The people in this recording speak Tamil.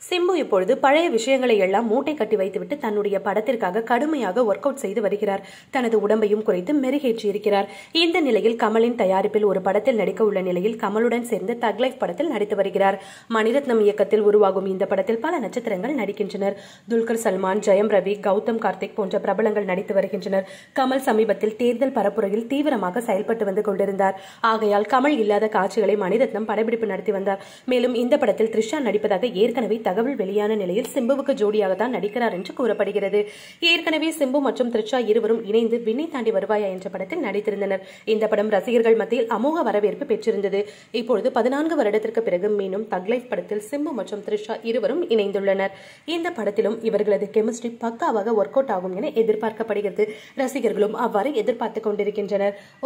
சிம்பு இப்பொழுது பழைய விஷயங்களை எல்லாம் மூட்டை கட்டி வைத்துவிட்டு தன்னுடைய படத்திற்காக கடுமையாக ஒர்க் அவுட் செய்து வருகிறார் தனது உடம்பையும் குறைத்து மெருகேற்றி இருக்கிறார் இந்த நிலையில் கமலின் தயாரிப்பில் ஒரு படத்தில் நடிக்க உள்ள நிலையில் கமலுடன் சேர்ந்து தக் லைஃப் படத்தில் நடித்து வருகிறார் மணிரத்னம் இயக்கத்தில் உருவாகும் இந்த படத்தில் பல நட்சத்திரங்கள் நடிக்கின்றனர் துல்கர் சல்மான் ஜெயம் ரவி கௌதம் கார்த்திக் போன்ற பிரபலங்கள் நடித்து வருகின்றனர் கமல் சமீபத்தில் தேர்தல் பரப்புரையில் தீவிரமாக செயல்பட்டு வந்து கொண்டிருந்தார் ஆகையால் கமல் இல்லாத காட்சிகளை மணிரத்னம் படப்பிடிப்பு நடத்தி வந்தார் மேலும் இந்த படத்தில் த்ரிஷா நடிப்பதாக ஏற்கனவே தகவல் வெளியான நிலையில் சிம்புவுக்கு ஜோடியாக தான் நடிக்கிறார் என்று கூறப்படுகிறது ஏற்கனவே சிம்பு மற்றும் த்ரிஷா இருவரும் இணைந்து விண்ணை தாண்டி வருவாயா என்ற படத்தில் நடித்திருந்தனர் இந்த படம் ரசிகர்கள் மத்தியில் அமோக வரவேற்பு பெற்றிருந்தது இப்பொழுது பதினான்கு வருடத்திற்கு பிறகு மீண்டும் தக் லைஃப் படத்தில் சிம்பு மற்றும் த்ரிஷா இருவரும் இணைந்துள்ளனர் இந்த படத்திலும் இவர்களது கெமிஸ்ட்ரி பக்காவாக ஒர்க் அவுட் ஆகும் என எதிர்பார்க்கப்படுகிறது ரசிகர்களும் அவ்வாறு எதிர்பார்த்துக் கொண்டிருக்கின்றனர்